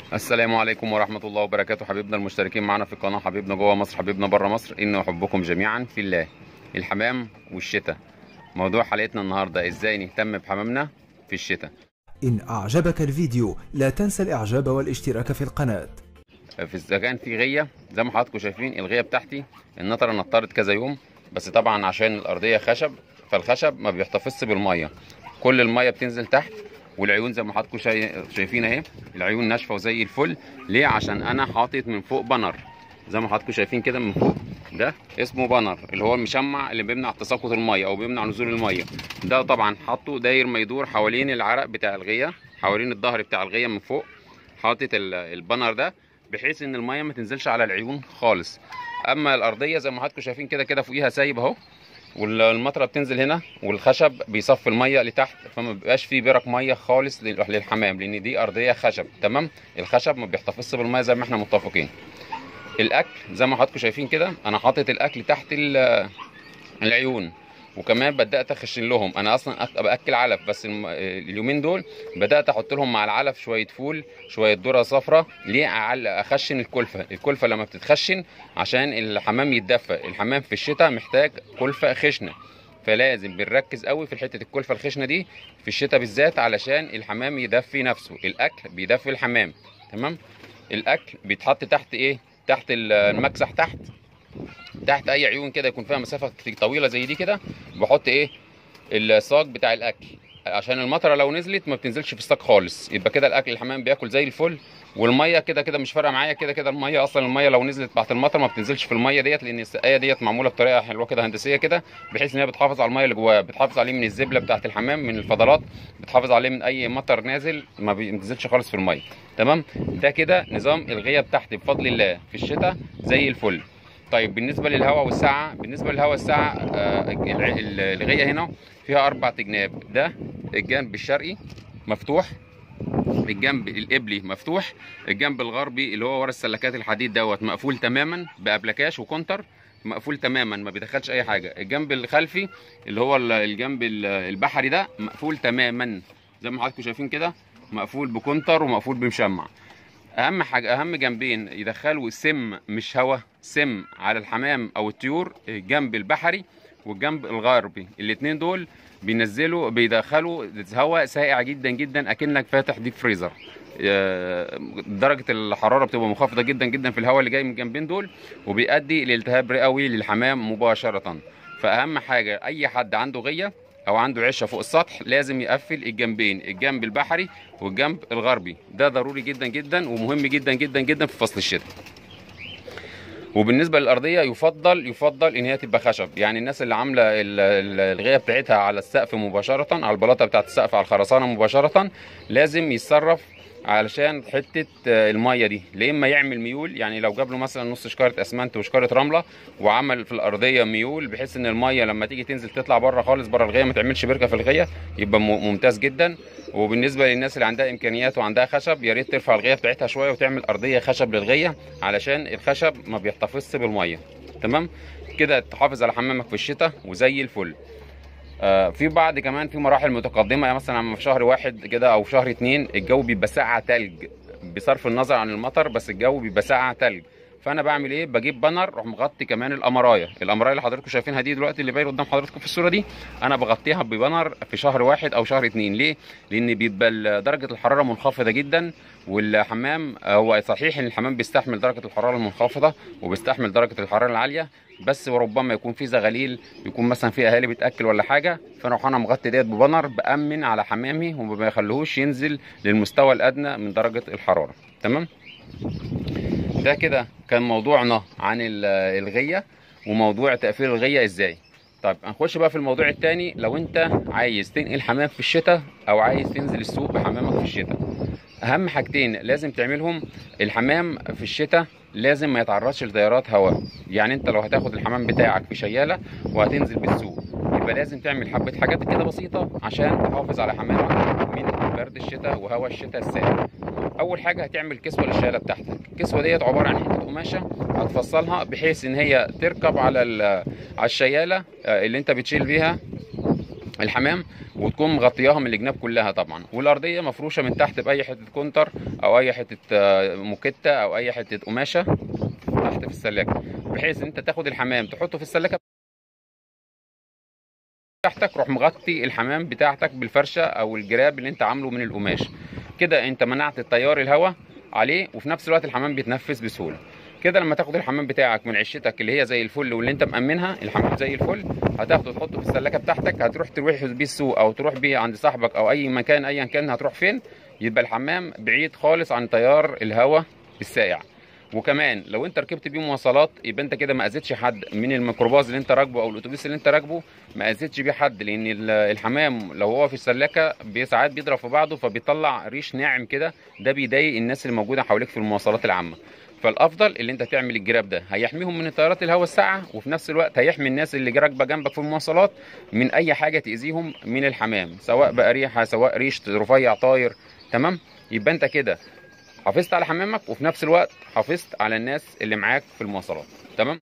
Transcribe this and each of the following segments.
السلام عليكم ورحمة الله وبركاته حبيبنا المشتركين معنا في القناة حبيبنا جوه مصر حبيبنا بره مصر إن أحبكم جميعا في الله الحمام والشتاء موضوع حلقتنا النهاردة إزاي نهتم بحمامنا في الشتاء إن أعجبك الفيديو لا تنسى الإعجاب والاشتراك في القناة في إذا كان في غية زي ما حضراتكم شايفين الغية بتاعتي النطرة نطرت كذا يوم بس طبعا عشان الأرضية خشب فالخشب ما بيحتفظش بالمية كل المية بتنزل تحت والعيون زي ما حضراتكم شاي- شايفين اهي العيون ناشفه وزي الفل ليه عشان انا حاطط من فوق بانر زي ما حضراتكم شايفين كده من فوق ده اسمه بانر اللي هو المشمع اللي بيمنع تساقط الميه او بيمنع نزول الميه ده طبعا حاطه داير ما يدور حوالين العرق بتاع الغيه حوالين الظهر بتاع الغيه من فوق حاطط ال- البانر ده بحيث ان الميه ما تنزلش على العيون خالص اما الارضيه زي ما حضراتكم شايفين كده كده فوقيها سايب اهو والمطره بتنزل هنا والخشب بيصفي الميه لتحت فما بيبقاش فيه برك ميه خالص لل- للحمام لان دي ارضيه خشب تمام الخشب ما بيحتفظش بالميه زي ما احنا متفقين الاكل زي ما حضراتكم شايفين كده انا حاطط الاكل تحت ال- العيون وكمان بدات اخشن لهم انا اصلا أك- باكل علف بس الم- اليومين دول بدات احط لهم مع العلف شويه فول شويه ذره صفراء ليه أعل- اخشن الكلفه الكلفه لما بتتخشن عشان الحمام يتدفى الحمام في الشتاء محتاج كلفه خشنه فلازم بنركز قوي في حته الكلفه الخشنه دي في الشتاء بالذات علشان الحمام يدفي نفسه الاكل بيدفي الحمام تمام الاكل بيتحط تحت ايه تحت المكسح تحت تحت اي عيون كده يكون فيها مسافه طويله زي دي كده بحط ايه الصاج بتاع الاكل عشان المطره لو نزلت ما بتنزلش في الصاج خالص يبقى كده الاكل الحمام بياكل زي الفل والميه كده كده مش فارقه معايا كده كده الميه اصلا الميه لو نزلت بعد المطر ما بتنزلش في الميه ديت لان السقايه ديت معموله بطريقه حلوه كده هندسيه كده بحيث ان هي بتحافظ على الميه اللي جواها بتحافظ عليه من الزبله بتاعه الحمام من الفضلات بتحافظ عليه من اي مطر نازل ما بينزلش خالص في الميه تمام ده كده نظام الغيه بتاعتي بفضل الله في الشتاء زي الفل طيب بالنسبه للهواء والساعه بالنسبه للهواء الساعه آه، الع- ال- الغيه هنا فيها اربع جناب ده الجنب الشرقي مفتوح الجنب القبلي مفتوح الجنب الغربي اللي هو ورا السلكات الحديد دوت مقفول تماما بابلكاش وكونتر مقفول تماما ما بيدخلش اي حاجه الجنب الخلفي اللي هو ال- الجنب ال- البحري ده مقفول تماما زي ما حضراتكم شايفين كده مقفول بكونتر ومقفول بمشمع اهم حاجه اهم جنبين يدخلوا سم مش هوا سم على الحمام او الطيور الجنب البحري والجنب الغربي الاثنين دول بينزلوا بيدخلوا هواء ساقع جدا جدا اكنك فاتح ديب فريزر آه، درجه الحراره بتبقى منخفضه جدا جدا في الهواء اللي جاي من الجنبين دول وبيؤدي لالتهاب رئوي للحمام مباشره فاهم حاجه اي حد عنده غيه او عنده عشه فوق السطح لازم يقفل الجنبين الجنب البحري والجنب الغربي ده ضروري جدا جدا ومهم جدا جدا جدا في فصل الشتاء وبالنسبه للارضيه يفضل يفضل ان هي تبقى خشب يعني الناس اللي عامله ال- ال- الغيه بتاعتها على السقف مباشره على البلاطه بتاعت السقف على الخرسانه مباشره لازم يتصرف علشان حته آه، الميه دي لا اما يعمل ميول يعني لو جاب له مثلا نص شكاره اسمنت وشكاره رمله وعمل في الارضيه ميول بحيث ان الميه لما تيجي تنزل تطلع بره خالص بره الغيه ما تعملش بركه في الغيه يبقى م- ممتاز جدا وبالنسبه للناس اللي عندها امكانيات وعندها خشب يا ريت ترفع الغيه بتاعتها شويه وتعمل ارضيه خشب للغيه علشان الخشب ما بيحتفظش بالميه تمام كده تحافظ على حمامك في الشتاء وزي الفل آه، في بعض كمان في مراحل متقدمه يعني مثلا في شهر واحد كده او في شهر اتنين الجو بيبقى ساقع تلج بصرف النظر عن المطر بس الجو بيبقى ساقع تلج فانا بعمل ايه بجيب بانر اروح مغطي كمان الامرايه الامرايه اللي حضراتكم شايفينها دي دلوقتي اللي باين قدام حضراتكم في الصوره دي انا بغطيها ببانر في شهر واحد او شهر اتنين ليه لان بيبقى ال- درجه الحراره منخفضه جدا والحمام هو صحيح ان الحمام بيستحمل درجه الحراره المنخفضه وبيستحمل درجه الحراره العاليه بس وربما يكون في زغاليل يكون مثلا في اهالي بتاكل ولا حاجه فانا اروح انا مغطي ديت ببانر بامن على حمامي وما بيخليهوش ينزل للمستوى الادنى من درجه الحراره تمام ده كده كان موضوعنا عن ال- الغيه وموضوع تقفيل الغيه ازاي طيب هنخش بقى في الموضوع التاني لو انت عايز تنقل حمام في الشتاء او عايز تنزل السوق بحمامك في الشتاء اهم حاجتين لازم تعملهم الحمام في الشتاء لازم ما يتعرضش لتيارات هواء يعني انت لو هتاخد الحمام بتاعك في شياله وهتنزل بالسوق يبقى لازم تعمل حبه حاجات كده بسيطه عشان تحافظ على حمامك من برد الشتاء وهواء الشتاء الساقع اول حاجه هتعمل كسوه للشياله بتاعتك الكسوه ديت عباره عن حته قماشه هتفصلها بحيث ان هي تركب على ال- على الشياله آه، اللي انت بتشيل بيها الحمام وتكون مغطياها من الجناب كلها طبعا والارضيه مفروشه من تحت باي حته كونتر او اي حته آه، موكيتا او اي حته قماشه تحت في السلاكه بحيث ان انت تاخد الحمام تحطه في السلاكه بتاعتك روح مغطي الحمام بتاعتك بالفرشه او الجراب اللي انت عامله من القماش كده انت منعت التيار الهواء عليه وفي نفس الوقت الحمام بيتنفس بسهوله كده لما تاخد الحمام بتاعك من عشتك اللي هي زي الفل واللي انت مأمنها الحمام زي الفل هتاخده تحطه في السلاكه بتاعتك هتروح تروح بيه السوق او تروح بيه عند صاحبك او اي مكان ايا كان هتروح فين يبقى الحمام بعيد خالص عن تيار الهواء السائع وكمان لو انت ركبت بيه مواصلات يبقى انت كده ما اذيتش حد من الميكروباص اللي انت راكبه او الاتوبيس اللي انت راكبه ما اذيتش بيه حد لان ال- الحمام لو هو في السلاكه بي- ساعات بيضرب في بعضه فبيطلع ريش ناعم كده ده بيضايق الناس اللي موجوده حواليك في المواصلات العامه فالافضل اللي انت تعمل الجراب ده هيحميهم من تيارات الهواء الساقعه وفي نفس الوقت هيحمي الناس اللي راكبه جنبك في المواصلات من اي حاجه تاذيهم من الحمام سواء بقى ريحه سواء ريش رفيع طاير تمام يبقى انت كده حافظت على حمامك وفي نفس الوقت حافظت على الناس اللي معاك في المواصلات تمام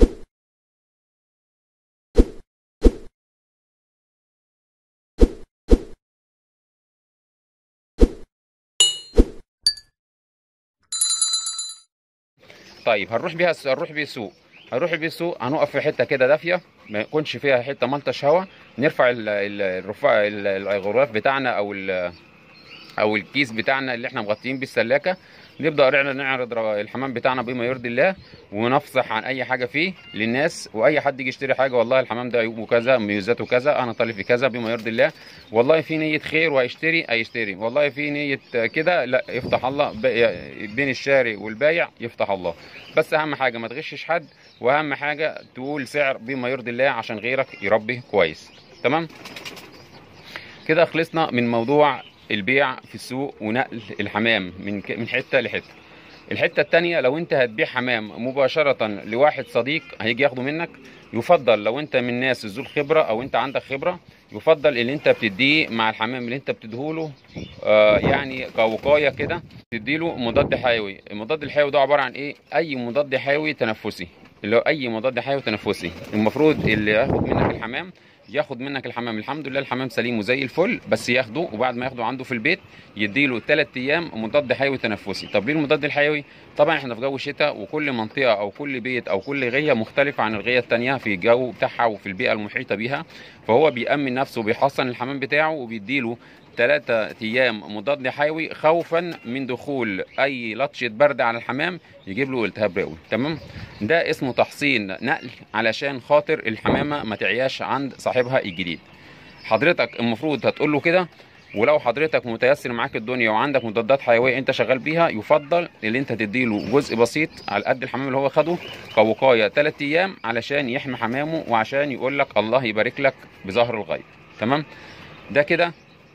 طيب هنروح بيها هنروح بيه السوق هنروح بيه السوق هنقف في حته كده دافيه ما يكونش فيها حته ملطش هوا نرفع ال- ال- الرفاع ال- الغلاف بتاعنا او ال- او الكيس بتاعنا اللي احنا مغطيين بيه السلاكه نبدا نعرض نعرض ر- الحمام بتاعنا بما يرضي الله ونفصح عن اي حاجه فيه للناس واي حد يجي يشتري حاجه والله الحمام ده عيوبه كذا مميزاته كذا انا طالب في كذا بما يرضي الله والله في نيه خير وهيشتري هيشتري والله في نيه كده لا يفتح الله ب- بين الشاري والبايع يفتح الله بس اهم حاجه ما تغشش حد واهم حاجه تقول سعر بما يرضي الله عشان غيرك يربي كويس تمام كده خلصنا من موضوع البيع في السوق ونقل الحمام من ك- من حته لحته الحته التانية لو انت هتبيع حمام مباشره لواحد صديق هيجي ياخده منك يفضل لو انت من الناس ذو الخبره او انت عندك خبره يفضل اللي انت بتديه مع الحمام اللي انت بتديهوله آه يعني كوقايه كده تديله مضاد حيوي المضاد الحيوي ده عباره عن ايه اي مضاد حيوي تنفسي اللي هو اي مضاد حيوي تنفسي المفروض اللي ياخد منك الحمام ياخد منك الحمام الحمد لله الحمام سليم وزي الفل بس ياخده وبعد ما ياخده عنده في البيت يديله 3 ايام مضاد حيوي تنفسي طب ليه المضاد الحيوي طبعا احنا في جو شتاء وكل منطقه او كل بيت او كل غيه مختلفه عن الغيه التانية في الجو بتاعها وفي البيئه المحيطه بيها فهو بيأمن نفسه وبيحصن الحمام بتاعه وبيديله ثلاثة أيام مضاد حيوي خوفا من دخول أي لطشة برد على الحمام يجيب له التهاب رئوي تمام ده اسمه تحصين نقل علشان خاطر الحمامة ما تعياش عند صاحبها الجديد حضرتك المفروض هتقول له كده ولو حضرتك متيسر معاك الدنيا وعندك مضادات حيويه انت شغال بيها يفضل اللي انت تديله جزء بسيط على قد الحمام اللي هو خده كوقايه 3 ايام علشان يحمي حمامه وعشان يقول لك الله يبارك لك بظهر الغيب تمام ده كده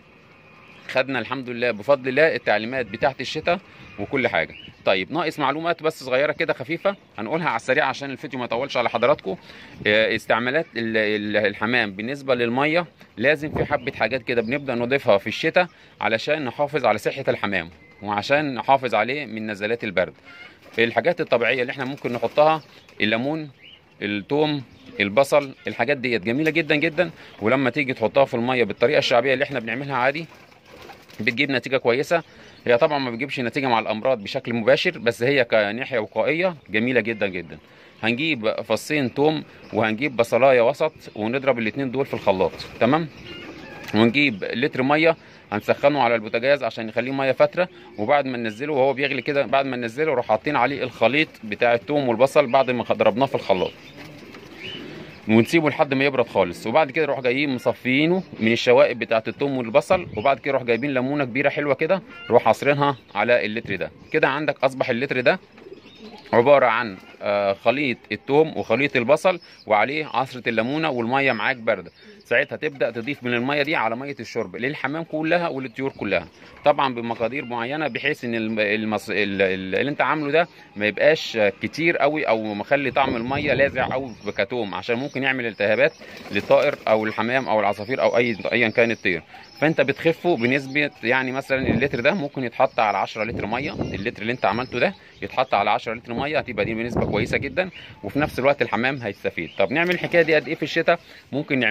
خدنا الحمد لله بفضل الله التعليمات بتاعت الشتاء وكل حاجه طيب ناقص معلومات بس صغيره كده خفيفه هنقولها على السريع عشان الفيديو ما يطولش على حضراتكم آه، استعمالات ال- ال- الحمام بالنسبه للميه لازم في حبه حاجات كده بنبدا نضيفها في الشتاء علشان نحافظ على صحه الحمام وعشان نحافظ عليه من نزلات البرد الحاجات الطبيعيه اللي احنا ممكن نحطها الليمون الثوم البصل الحاجات ديت جميله جدا جدا ولما تيجي تحطها في الميه بالطريقه الشعبيه اللي احنا بنعملها عادي بتجيب نتيجه كويسه هي طبعا ما بتجيبش نتيجه مع الامراض بشكل مباشر بس هي كناحيه وقائيه جميله جدا جدا هنجيب فصين توم وهنجيب بصلايه وسط ونضرب الاتنين دول في الخلاط تمام ونجيب لتر ميه هنسخنه على البوتاجاز عشان نخليه ميه فتره وبعد ما ننزله وهو بيغلي كده بعد ما ننزله نروح حاطين عليه الخليط بتاع التوم والبصل بعد ما ضربناه في الخلاط ونسيبه لحد ما يبرد خالص وبعد كده نروح جايين مصفيينه من الشوائب بتاعه الثوم والبصل وبعد كده نروح جايبين ليمونه كبيره حلوه كده نروح عصرينها على اللتر ده كده عندك اصبح اللتر ده عباره عن آه، خليط الثوم وخليط البصل وعليه عصره الليمونه والميه معاك بارده ساعتها تبدا تضيف من الميه دي على ميه الشرب للحمام كلها وللطيور كلها طبعا بمقادير معينه بحيث ان الم- المص... ال- ال- اللي انت عامله ده ما يبقاش كتير قوي او مخلي طعم الميه لاذع قوي بكتوم عشان ممكن يعمل التهابات للطائر او الحمام او العصافير او اي ايا كان الطير فانت بتخفه بنسبه يعني مثلا اللتر ده ممكن يتحط على 10 لتر ميه اللتر اللي انت عملته ده يتحط على 10 لتر ميه هتبقى دي بنسبه كويسه جدا وفي نفس الوقت الحمام هيستفيد طب نعمل الحكايه دي قد ايه في الشتاء ممكن نعملها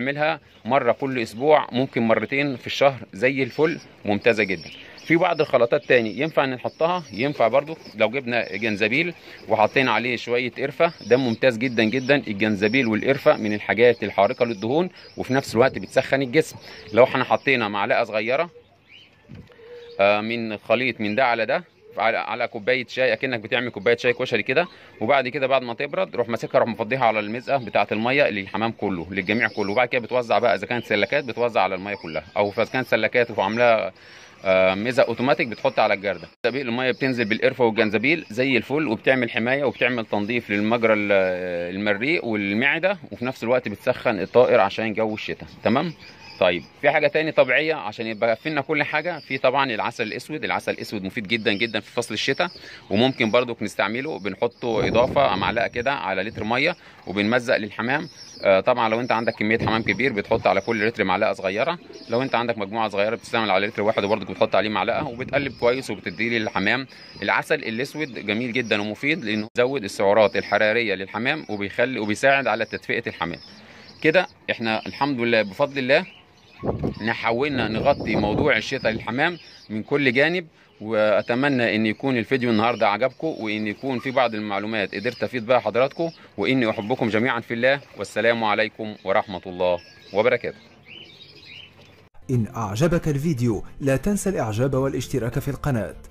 مره كل اسبوع ممكن مرتين في الشهر زي الفل ممتازه جدا في بعض الخلطات تاني ينفع ان نحطها ينفع برضو لو جبنا جنزبيل وحطينا عليه شويه قرفه ده ممتاز جدا جدا الجنزبيل والقرفه من الحاجات الحارقه للدهون وفي نفس الوقت بتسخن الجسم لو احنا حطينا معلقه صغيره آه، من خليط من ده على ده على على كوبايه شاي اكنك بتعمل كوبايه شاي كشري كده وبعد كده بعد ما تبرد روح ماسكها روح مفضيها على المزقه بتاعه الميه للحمام كله للجميع كله وبعد كده بتوزع بقى اذا كانت سلكات بتوزع على الميه كلها او اذا كانت سلكات وعاملاها آه، ميزه اوتوماتيك بتحط على الجرده تبقى الميه بتنزل بالقرفه والجنزبيل زي الفل وبتعمل حمايه وبتعمل تنظيف للمجرى ال- المريء والمعده وفي نفس الوقت بتسخن الطائر عشان جو الشتاء تمام طيب في حاجه تاني طبيعيه عشان يبقى فينا كل حاجه في طبعا العسل الاسود العسل الاسود مفيد جدا جدا في فصل الشتاء وممكن برضو نستعمله بنحطه اضافه معلقه كده على لتر ميه وبنمزق للحمام آه، طبعا لو انت عندك كميه حمام كبير بتحط على كل لتر معلقه صغيره لو انت عندك مجموعه صغيره بتستعمل على لتر واحد وبرضه بتحط عليه معلقه وبتقلب كويس وبتديه للحمام العسل الاسود جميل جدا ومفيد لانه بيزود السعرات الحراريه للحمام وبيخلي وبيساعد على تدفئه الحمام كده احنا الحمد لله بفضل الله إن حاولنا نغطي موضوع الشتاء للحمام من كل جانب واتمنى ان يكون الفيديو النهارده عجبكم وان يكون في بعض المعلومات قدرت افيد بها حضراتكم واني احبكم جميعا في الله والسلام عليكم ورحمه الله وبركاته إن أعجبك الفيديو لا تنسى الإعجاب والاشتراك في القناة